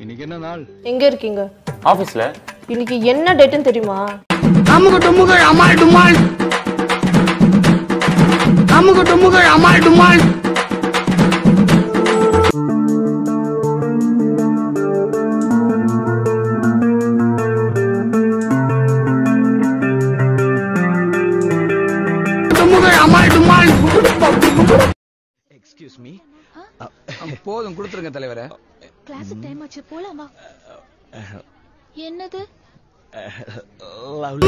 இன்னைக்கு என்ன நாள் எங்க இருக்கீங்க ஆபீஸ்ல இன்னைக்கு என்ன டேட்டுன்னு தெரியுமா அமுக டுமுக அமால் டுமால் அமுக டுமுக அமால் டுமால் டுமுக அமால் டுமால் எக்ஸ்கியூஸ் மீ போதும் கொடுத்துருங்க தலைவரே கிளாஸுக்கு டைம் ஆச்சு போலாமா என்னது